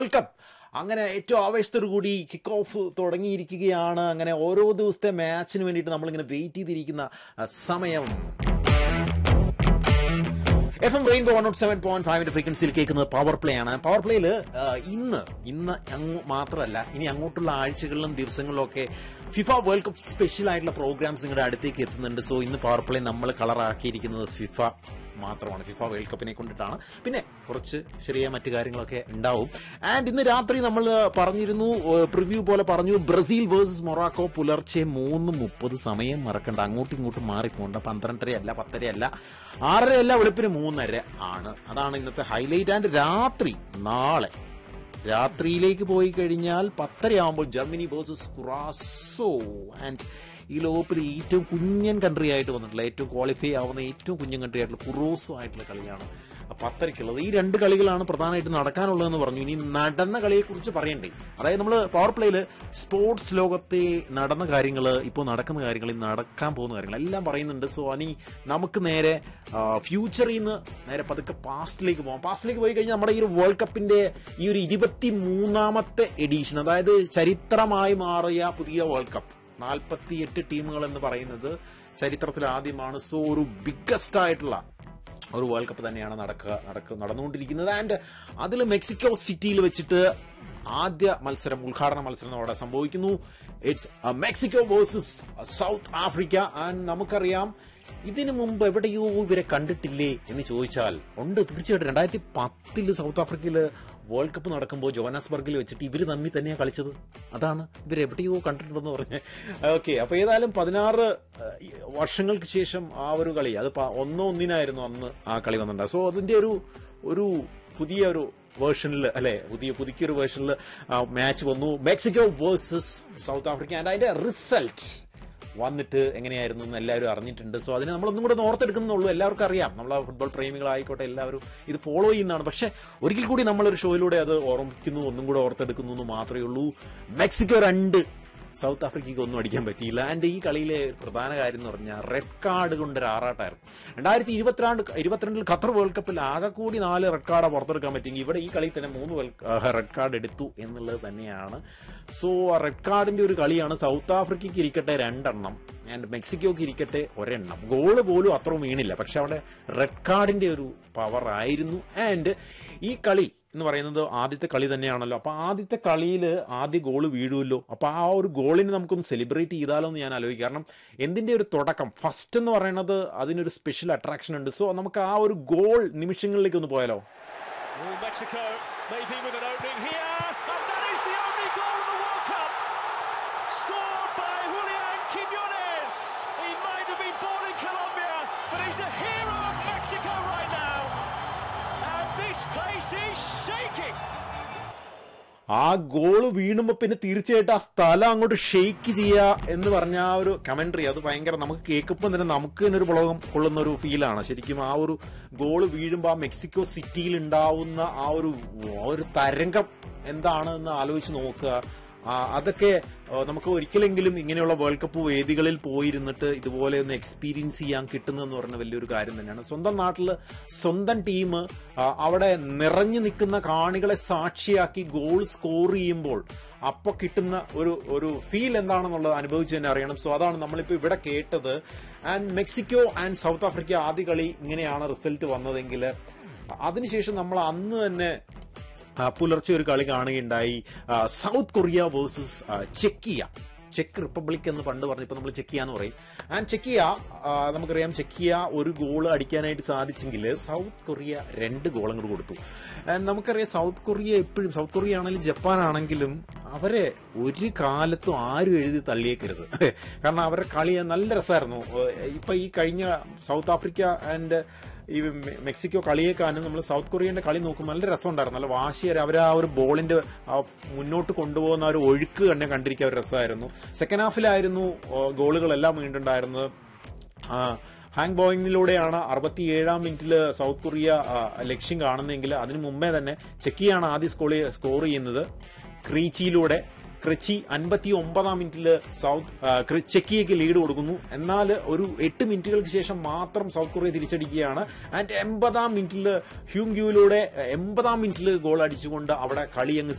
World cup അങ്ങനെ ഏറ്റവും ആവേശത്തോടു കൂടി കിക്ക് ഓഫ് തുടങ്ങിയിരിക്കുകയാണ് അങ്ങനെ ഓരോ ദിവസത്തെ മാച്ചിന് വേണ്ടിയിട്ട് നമ്മളിങ്ങനെ വെയിറ്റ് ചെയ്തിരിക്കുന്ന ആ, സമയം F M rainbow one not seven point ഫൈവിന്റെ ഫ്രീക്വൻസിയിൽ കേൾക്കുന്നത് പവർ പ്ലേ ആണ് പവർ പ്ലേയിൽ ഇന്ന് ഇന്ന് അങ്ങ് മാത്രമല്ല ഇനി അങ്ങോട്ടുള്ള ആഴ്ചകളിലും ദിവസങ്ങളിലും ഒക്കെ ഫിഫ വേൾഡ് കപ്പ് സ്പെഷ്യൽ ആയിട്ടുള്ള പ്രോഗ്രാംസ് നിങ്ങളുടെ അടുത്തേക്ക് എത്തുന്നുണ്ട് സോ ഇന്ന് പവർ പ്ലേ നമ്മൾ കളറാക്കിയിരിക്കുന്നത് ഫിഫ മാത്രമാണ് ഫിഫ വേൾഡ് കപ്പിനെ കൊണ്ടിട്ടാണ് പിന്നെ കുറച്ച് ചെറിയ മറ്റു കാര്യങ്ങളൊക്കെ ഉണ്ടാവും ആൻഡ് ഇന്ന് രാത്രി നമ്മൾ പറഞ്ഞിരുന്നു പ്രിവ്യൂ പോലെ പറഞ്ഞു ബ്രസീൽ വേഴ്സസ് മൊറാക്കോ പുലർച്ചെ മൂന്ന് മുപ്പത് സമയം മറക്കണ്ട അങ്ങോട്ടും ഇങ്ങോട്ടും മാറിപ്പോണ്ട പന്ത്രണ്ടര അല്ല പത്തര അല്ല ആറര അല്ല വെളുപ്പിന് മൂന്നര ആണ് അതാണ് ഇന്നത്തെ ഹൈലൈറ്റ് ആൻഡ് രാത്രി നാളെ രാത്രിയിലേക്ക് പോയി കഴിഞ്ഞാൽ പത്തരയാകുമ്പോൾ ജർമ്മനി വേഴ്സസ് കുറാസോ ആൻഡ് ഈ ലോകത്തിൽ ഏറ്റവും കുഞ്ഞൻ കൺട്രി ആയിട്ട് വന്നിട്ടുള്ള ഏറ്റവും ക്വാളിഫൈ ആവുന്ന ഏറ്റവും കുഞ്ഞൻ കൺട്രി ആയിട്ടുള്ള കുറോസോ ആയിട്ടുള്ള കളിയാണ് പത്തരയ്ക്കുള്ളത് ഈ രണ്ട് കളികളാണ് പ്രധാനമായിട്ട് നടക്കാനുള്ളതെന്ന് പറഞ്ഞു ഇനി നടന്ന കളിയെക്കുറിച്ച് പറയണ്ടേ അതായത് നമ്മൾ പവർ പ്ലേയിൽ സ്പോർട്സ് ലോകത്തെ നടന്ന കാര്യങ്ങൾ ഇപ്പോൾ നടക്കുന്ന കാര്യങ്ങൾ ഇനി നടക്കാൻ പോകുന്ന കാര്യങ്ങൾ എല്ലാം പറയുന്നുണ്ട് സോ ഇനി നമുക്ക് നേരെ ഫ്യൂച്ചറിൽ നിന്ന് നേരെ പതുക്കെ പാസ്റ്റിലേക്ക് പോകാം പാസ്റ്റിലേക്ക് പോയി കഴിഞ്ഞാൽ നമ്മുടെ ഈ ഒരു വേൾഡ് കപ്പിന്റെ ഈ ഒരു ഇരുപത്തി മൂന്നാമത്തെ എഡീഷൻ അതായത് ചരിത്രമായി മാറിയ പുതിയ വേൾഡ് കപ്പ് നാൽപ്പത്തി എട്ട് ടീമുകൾ എന്ന് പറയുന്നത് ചരിത്രത്തിൽ ആദ്യമാണ് സോ ഒരു ബിഗ്ഗസ്റ്റ് ആയിട്ടുള്ള ഒരു വേൾഡ് കപ്പ് തന്നെയാണ് നടക്കുക നടക്കുക നടന്നുകൊണ്ടിരിക്കുന്നത് ആൻഡ് അതിൽ മെക്സിക്കോ സിറ്റിയിൽ വെച്ചിട്ട് ആദ്യ മത്സരം ഉദ്ഘാടന മത്സരം അവിടെ സംഭവിക്കുന്നു it's Mexico versus South Africa and നമുക്കറിയാം ഇതിനു മുമ്പ് എവിടെയോ ഇവരെ കണ്ടിട്ടില്ലേ എന്ന് ചോദിച്ചാൽ ഉണ്ട് തീർച്ചയായിട്ടും രണ്ടായിരത്തി പത്തില് സൗത്ത് ആഫ്രിക്കയില് വേൾഡ് കപ്പ് നടക്കുമ്പോൾ ജോനാസ്ബർഗിൽ വെച്ചിട്ട് ഇവർ തമ്മിൽ തന്നെയാണ് കളിച്ചത് അതാണ് ഇവർ എവിടെയോ കണ്ടിട്ടുണ്ടെന്ന് പറഞ്ഞ് ഓക്കെ അപ്പൊ ഏതായാലും പതിനാറ് ഏഹ്, വർഷങ്ങൾക്ക് ശേഷം ആ ഒരു കളി അത് പ- ഒന്നോ ഒന്നിനായിരുന്നു അന്ന് ആ കളി വന്നിട്ടുണ്ട് സോ അതിന്റെ ഒരു ഒരു പുതിയ ഒരു വേർഷനിൽ അല്ലെ പുതിയ പുതുക്കിയൊരു വേർഷനിൽ മാച്ച് വന്നു Mexico versus South Africa and അതിന്റെ റിസൾട്ട് വന്നിട്ട് എങ്ങനെയായിരുന്നു എന്ന് എല്ലാവരും അറിഞ്ഞിട്ടുണ്ട് സോ അതിനെ നമ്മളൊന്നും കൂടെ ഒന്ന് ഓർത്തെടുക്കുന്നുള്ളൂ എല്ലാവർക്കും അറിയാം നമ്മൾ ഫുട്ബോൾ പ്രേമികളായിക്കോട്ടെ എല്ലാവരും ഇത് ഫോളോ ചെയ്യുന്നതാണ് പക്ഷെ ഒരിക്കൽ കൂടി നമ്മളൊരു ഷോയിലൂടെ അത് ഓർമ്മിക്കുന്നു ഒന്നും കൂടെ ഓർത്തെടുക്കുന്നു എന്ന് മാത്രമേ ഉള്ളൂ മെക്സിക്കോ രണ്ട് സൗത്ത് ആഫ്രിക്കയ്ക്ക് ഒന്നും അടിക്കാൻ പറ്റിയില്ല ആൻഡ് ഈ കളിയിലെ പ്രധാന കാര്യം എന്ന് പറഞ്ഞാൽ റെഡ് കാർഡ് കൊണ്ട് ഒരു ആറാട്ടായിരുന്നു രണ്ടായിരത്തി ഇരുപത്തിരണ്ട് ഇരുപത്തിരണ്ടിൽ ഖത്തർ വേൾഡ് കപ്പിൽ ആകെ കൂടി നാല് റെഡ് കാർഡ് പുറത്തെടുക്കാൻ പറ്റിയെങ്കിൽ ഇവിടെ ഈ കളിയിൽ തന്നെ മൂന്ന് റെഡ് കാർഡ് എടുത്തു എന്നുള്ളത് തന്നെയാണ് സോ ആ റെഡ് കാർഡിന്റെ ഒരു കളിയാണ് സൗത്ത് ആഫ്രിക്കയ്ക്ക് ഇരിക്കട്ടെ രണ്ടെണ്ണം ആൻഡ് മെക്സിക്കോക്ക് ഇരിക്കട്ടെ ഒരെണ്ണം ഗോള് പോലും അത്ര വീണില്ല പക്ഷെ അവിടെ റെഡ് കാർഡിന്റെ ഒരു പവർ ആയിരുന്നു ആൻഡ് ഈ കളി എന്ന് പറയുന്നത് ആദ്യത്തെ കളി തന്നെയാണല്ലോ അപ്പൊ ആദ്യത്തെ കളിയിൽ ആദ്യ ഗോൾ വീഴുമല്ലോ അപ്പൊ ആ ഒരു ഗോളിന് നമുക്കൊന്ന് സെലിബ്രേറ്റ് ചെയ്താലോ എന്ന് ഞാൻ ആലോചിക്കും കാരണം എന്തിന്റെ ഒരു തുടക്കം ഫസ്റ്റ് എന്ന് പറയുന്നത് അതിനൊരു സ്പെഷ്യൽ അട്രാക്ഷൻ ഉണ്ട് സോ നമുക്ക് ആ ഒരു ഗോൾ നിമിഷങ്ങളിലേക്ക് ഒന്ന് പോയാലോ Well, Mexico maybe with an opening here, and that is the only goal of the World Cup. Scored by Julian Quinones. He might have been born in Colombia, but he's a hero of Mexico right now. And this place is shaking. ആ goal വീണുമ്പോ പിന്നെ തീർച്ചയായിട്ടും ആ സ്ഥലം അങ്ങോട്ട് shake ചെയ്യുക എന്ന് പറഞ്ഞ ആ ഒരു കമന്ററി അത് ഭയങ്കര നമുക്ക് കേൾക്കുമ്പോൾ തന്നെ നമുക്ക് തന്നെ ഒരു പുളകം കൊള്ളുന്ന ഒരു ഫീലാണ് ശരിക്കും ആ ഒരു ഗോള് വീഴുമ്പോൾ ആ മെക്സിക്കോ സിറ്റിയിൽ ഉണ്ടാവുന്ന ആ ഒരു ആ ഒരു തരംഗം എന്താണ് എന്ന് ആലോചിച്ച് നോക്കുക ആ, അതൊക്കെ ആ, നമുക്ക് ഒരിക്കലെങ്കിലും ഇങ്ങനെയുള്ള വേൾഡ് കപ്പ് വേദികളിൽ പോയിരുന്നിട്ട് ഇതുപോലെ ഒന്ന് എക്സ്പീരിയൻസ് ചെയ്യാൻ കിട്ടുന്നതെന്ന് പറഞ്ഞ വലിയൊരു കാര്യം തന്നെയാണ് സ്വന്തം നാട്ടിൽ സ്വന്തം ടീം അവിടെ നിറഞ്ഞു നിൽക്കുന്ന കാണികളെ സാക്ഷിയാക്കി ഗോൾ സ്കോർ ചെയ്യുമ്പോൾ അപ്പൊ കിട്ടുന്ന ഒരു ഒരു ഫീൽ എന്താണെന്നുള്ളത് അനുഭവിച്ച് തന്നെ അറിയണം സോ അതാണ് നമ്മളിപ്പോൾ ഇവിടെ കേട്ടത് and Mexico and South Africa ആദ്യ കളി ഇങ്ങനെയാണ് റിസൾട്ട് വന്നതെങ്കിൽ അതിനുശേഷം നമ്മൾ അന്ന് തന്നെ ആ, പുലർച്ചെ ഒരു കളി കാണുകയുണ്ടായി ആ, സൗത്ത് കൊറിയ വേഴ്സസ് ആ, ചെക്കിയ ചെക്ക് റിപ്പബ്ലിക് എന്ന് പണ്ട് പറഞ്ഞപ്പോൾ നമ്മൾ ചെക്കിയ എന്ന് പറയും ആൻഡ് ചെക്കിയ ആ, നമുക്കറിയാം ചെക്കിയ ഒരു ഗോൾ അടിക്കാനായിട്ട് സാധിച്ചെങ്കിൽ സൗത്ത് കൊറിയ രണ്ട് ഗോളും കൂടി കൊടുത്തു ആൻഡ് നമുക്കറിയാം സൗത്ത് കൊറിയ എപ്പോഴും സൗത്ത് കൊറിയ ആണെങ്കിലും ജപ്പാൻ ആണെങ്കിലും അവരെ ഒരു കാലത്തും ആരും എഴുതി തള്ളിയേക്കരുത് കാരണം അവരുടെ കളി നല്ല രസമായിരുന്നു ഇപ്പൊ ഈ കഴിഞ്ഞ സൗത്ത് ആഫ്രിക്ക ആൻഡ് ഈ മെ- മെക്സിക്കോ കളിയേക്കാനും നമ്മൾ സൗത്ത് കൊറിയന്റെ കളി നോക്കുമ്പോൾ നല്ല രസമുണ്ടായിരുന്നു നല്ല വാശിയേറെ അവർ ആ ഒരു ബോളിന്റെ ആ മുന്നോട്ട് കൊണ്ടുപോകുന്ന ആ ഒരു ഒഴുക്ക് തന്നെ കണ്ടിരിക്കാൻ ഒരു രസമായിരുന്നു സെക്കൻഡ് ഹാഫിലായിരുന്നു ഗോളുകളെല്ലാം വീണ്ടുണ്ടായിരുന്നത് ആ, ഹാങ് ബോയിങ്ങിലൂടെയാണ് അറുപത്തി ഏഴാം മിനിറ്റിൽ സൗത്ത് കൊറിയ ആ, ലക്ഷ്യം കാണുന്നതെങ്കിൽ അതിനു മുമ്പേ തന്നെ ചെക്കിയാണ് ആദ്യം സ്കോർ സ്കോർ ചെയ്യുന്നത് ക്രീച്ചിയിലൂടെ ക്രച്ചി അൻപത്തി ഒമ്പതാം മിനിറ്റിൽ സൗത്ത് ആ, ക്ര- ചെക്കിയയ്ക്ക് ലീഡ് കൊടുക്കുന്നു എന്നാൽ ഒരു എട്ട് മിനിറ്റുകൾക്ക് ശേഷം മാത്രം സൗത്ത് കൊറിയ തിരിച്ചടിക്കുകയാണ് ആൻഡ് എൺപതാം മിനിറ്റിൽ ഹ്യൂങ്ക്യൂയിലൂടെ എൺപതാം മിനിറ്റിൽ ഗോൾ അടിച്ചുകൊണ്ട് അവിടെ കളി അങ്ങ്